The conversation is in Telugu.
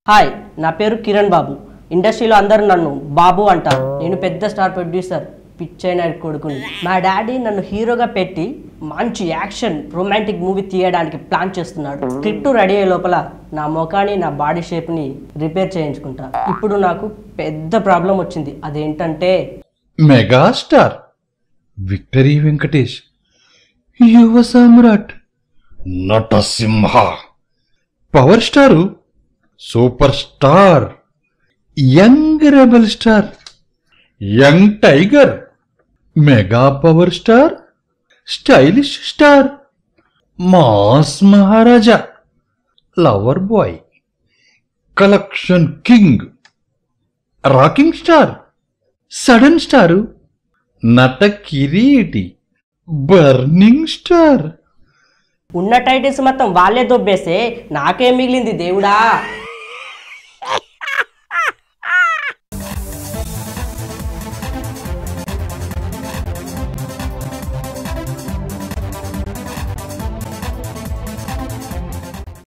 హాయ్ నా పేరు కిరణ్ బాబు ఇండస్ట్రీలో అందరూ నన్ను బాబు అంటారు నేను పెద్ద స్టార్ ప్రొడ్యూసర్ పిచ్చైన కొడుకుని మా డాడీ నన్ను హీరోగా పెట్టి మంచి యాక్షన్ రొమాంటిక్ మూవీ తీయడానికి ప్లాన్ చేస్తున్నాడు స్క్రిప్ట్ రెడీ అయ్యే లోపల నా ముఖాన్ని నా బాడీ షేప్ని రిపేర్ చేయించుకుంటా ఇప్పుడు నాకు పెద్ద ప్రాబ్లం వచ్చింది అదేంటంటే megastar victory Venkatesh Yuva Samrat Natasimha power star super star young rebel star young tiger mega power star stylish star mass Maharaja lover boy collection king rocking star sudden star Nata Kireeti burning star ఉన్న టైటిల్స్ మొత్తం వాళ్ళే దొబ్బేస్తే నాకేం మిగిలింది దేవుడా